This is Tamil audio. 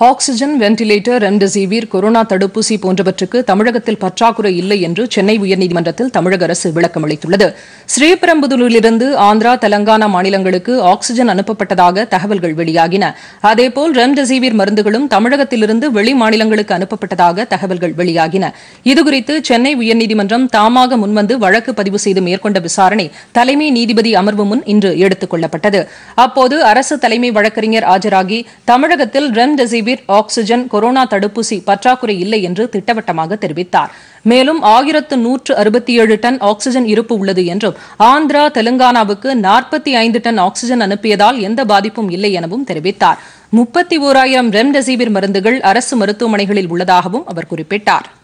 ஆக்ஸிஜன் வென்டிலேட்டர் ரெம்டெசிவிர் கொரோனா தடுப்பூசி போன்றவற்றுக்கு தமிழகத்தில் பற்றாக்குறை இல்லை என்று சென்னை உயர்நீதிமன்றத்தில் தமிழக அரசு விளக்கம் அளித்துள்ளது ஸ்ரீபெரும்புதூரிலிருந்து ஆந்திரா தெலங்கானா மாநிலங்களுக்கு ஆக்ஸிஜன் அனுப்பப்பட்டதாக தகவல்கள் வெளியாகின அதேபோல் ரெம்டெசிவிர் மருந்துகளும் தமிழகத்திலிருந்து வெளி மாநிலங்களுக்கு அனுப்பப்பட்டதாக தகவல்கள் வெளியாகின இதுகுறித்து சென்னை உயர்நீதிமன்றம் தாமாக முன்வந்து வழக்கு பதிவு செய்து மேற்கொண்ட விசாரணை தலைமை நீதிபதி அமர்வு முன் இன்று எடுத்துக் கொள்ளப்பட்டது அப்போது அரசு தலைமை வழக்கறிஞர் ஆஜராகி தமிழகத்தில் ரெம்டெசிவிர் ஆக்ஸிஜன் கொரோனா தடுப்பூசி பற்றாக்குறை இல்லை என்று திட்டவட்டமாக தெரிவித்தார் மேலும் ஆயிரத்து நூற்று அறுபத்தி ஏழு டன் ஆக்ஸிஜன் இருப்பு உள்ளது என்றும் ஆந்திரா தெலுங்கானாவுக்கு நாற்பத்தி ஐந்து டன் ஆக்ஸிஜன் அனுப்பியதால் எந்த பாதிப்பும் இல்லை எனவும் தெரிவித்தார் முப்பத்தி ஓராயிரம் ரெம்டெசிவிர் மருந்துகள் அரசு மருத்துவமனைகளில் உள்ளதாகவும் அவர் குறிப்பிட்டார்